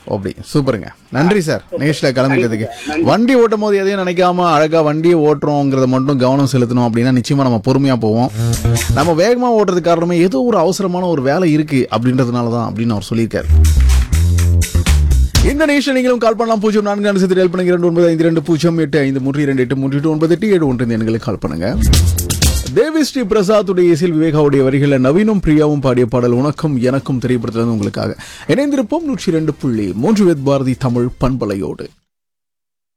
அப்படி சூப்பருங்க நன்றி சார் நிகழ்ச்சியில் கலந்துக்கிறதுக்கு வண்டி ஓட்டும் போது எதையும் நினைக்காம அழகா வண்டியை ஓட்டுறோங்கிறத மட்டும் கவனம் செலுத்தணும் அப்படின்னா நிச்சயமா நம்ம பொறுமையா போவோம் நம்ம வேகமா ஓட்டுறதுக்கு காரணமே ஏதோ ஒரு அவசரமான ஒரு வேலை இருக்கு அப்படின்றதுனால தான் அப்படின்னு அவர் சொல்லியிருக்காரு இந்த நிகழ்ச்சியில் நீங்களும் கால் பண்ணலாம் பூஜ்ஜியம் நான்கு நான்கு சத்து ஹெல்ப் பண்ணுங்க இரண்டு ஒன்பது ஐந்து ரெண்டு பூஜ்ஜியம் எட்டு ஐந்து மூன்று இரண்டு எட்டு மூன்று எட்டு ஒன்பது எட்டு ஏழு ஒன்று இந்த எண்களுக்கு கால் பண்ணுங்க தேவி ஸ்ரீ பிரசாத்துடைய இசையில் விவேகாவுடைய வரிகளில் நவீனும் பிரியாவும் பாடிய பாடல் உனக்கும் எனக்கும் திரைப்படத்திலிருந்து உங்களுக்காக இணைந்திருப்போம் நூற்றி ரெண்டு புள்ளி மூன்று வேத் பாரதி தமிழ் பண்பலையோடு